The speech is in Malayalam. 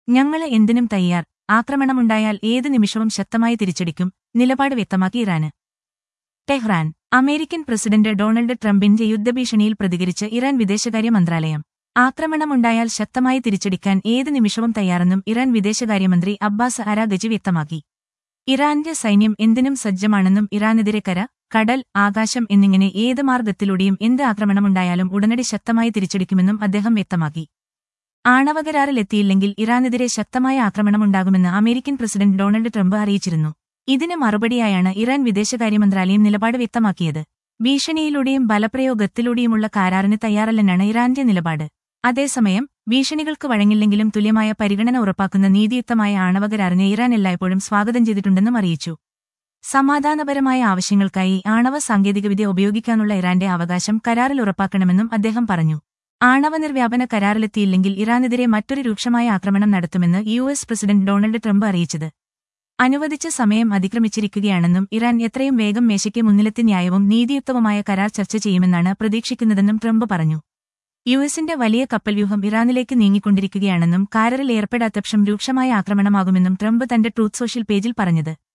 ഞങ്ങള് എന്തിനും തയ്യാർ ആക്രമണമുണ്ടായാൽ ഏത് നിമിഷവും ശക്തമായി തിരിച്ചടിക്കും നിലപാട് വ്യക്തമാക്കി ഇറാന് ടെഹ്റാൻ അമേരിക്കൻ പ്രസിഡന്റ് ഡൊണാൾഡ് ട്രംപിന്റെ യുദ്ധഭീഷണിയിൽ പ്രതികരിച്ച് ഇറാൻ വിദേശകാര്യ മന്ത്രാലയം ആക്രമണമുണ്ടായാൽ ശക്തമായി തിരിച്ചടിക്കാൻ ഏത് നിമിഷവും തയ്യാറെന്നും ഇറാൻ വിദേശകാര്യമന്ത്രി അബ്ബാസ് അരാഗജി വ്യക്തമാക്കി ഇറാന്റെ സൈന്യം എന്തിനും സജ്ജമാണെന്നും ഇറാനെതിരെ കര കടൽ ആകാശം എന്നിങ്ങനെ ഏത് മാർഗത്തിലൂടെയും എന്ത് ആക്രമണമുണ്ടായാലും ഉടനടി ശക്തമായി തിരിച്ചടിക്കുമെന്നും അദ്ദേഹം വ്യക്തമാക്കി ആണവകരാറിലെത്തിയില്ലെങ്കിൽ ഇറാനെതിരെ ശക്തമായ ആക്രമണമുണ്ടാകുമെന്ന് അമേരിക്കൻ പ്രസിഡന്റ് ഡൊണാൾഡ് ട്രംപ് അറിയിച്ചിരുന്നു ഇതിന് മറുപടിയായാണ് ഇറാൻ വിദേശകാര്യമന്ത്രാലയം നിലപാട് വ്യക്തമാക്കിയത് ഭീഷണിയിലൂടെയും ബലപ്രയോഗത്തിലൂടെയുമുള്ള കരാറിന് തയ്യാറല്ലെന്നാണ് ഇറാന്റെ നിലപാട് അതേസമയം ഭീഷണികൾക്ക് വഴങ്ങില്ലെങ്കിലും തുല്യമായ പരിഗണന ഉറപ്പാക്കുന്ന നീതിയുക്തമായ ആണവകരാറിനെ ഇറാൻ എല്ലായ്പ്പോഴും സ്വാഗതം ചെയ്തിട്ടുണ്ടെന്നും അറിയിച്ചു സമാധാനപരമായ ആവശ്യങ്ങൾക്കായി ആണവ സാങ്കേതികവിദ്യ ഉപയോഗിക്കാനുള്ള ഇറാന്റെ അവകാശം കരാറിൽ ഉറപ്പാക്കണമെന്നും അദ്ദേഹം പറഞ്ഞു ആണവ നിർവ്യാപന കരാറിലെത്തിയില്ലെങ്കിൽ ഇറാനെതിരെ മറ്റൊരു രൂക്ഷമായ ആക്രമണം നടത്തുമെന്ന് U S president Donald Trump അറിയിച്ചത് അനുവദിച്ച സമയം അതിക്രമിച്ചിരിക്കുകയാണെന്നും ഇറാൻ എത്രയും വേഗം മേശയ്ക്ക് മുന്നിലെത്തി ന്യായവും നീതിയുക്തവുമായ കരാർ ചർച്ച ചെയ്യുമെന്നാണ് പ്രതീക്ഷിക്കുന്നതെന്നും ട്രംപ് പറഞ്ഞു യു എസിന്റെ വലിയ കപ്പൽവ്യൂഹം ഇറാനിലേക്ക് നീങ്ങിക്കൊണ്ടിരിക്കുകയാണെന്നും കാരറിൽ ഏർപ്പെടാത്തപക്ഷം രൂക്ഷമായ ആക്രമണമാകുമെന്നും ട്രംപ് തന്റെ ട്രൂത്ത് സോഷ്യൽ പേജിൽ പറഞ്ഞത്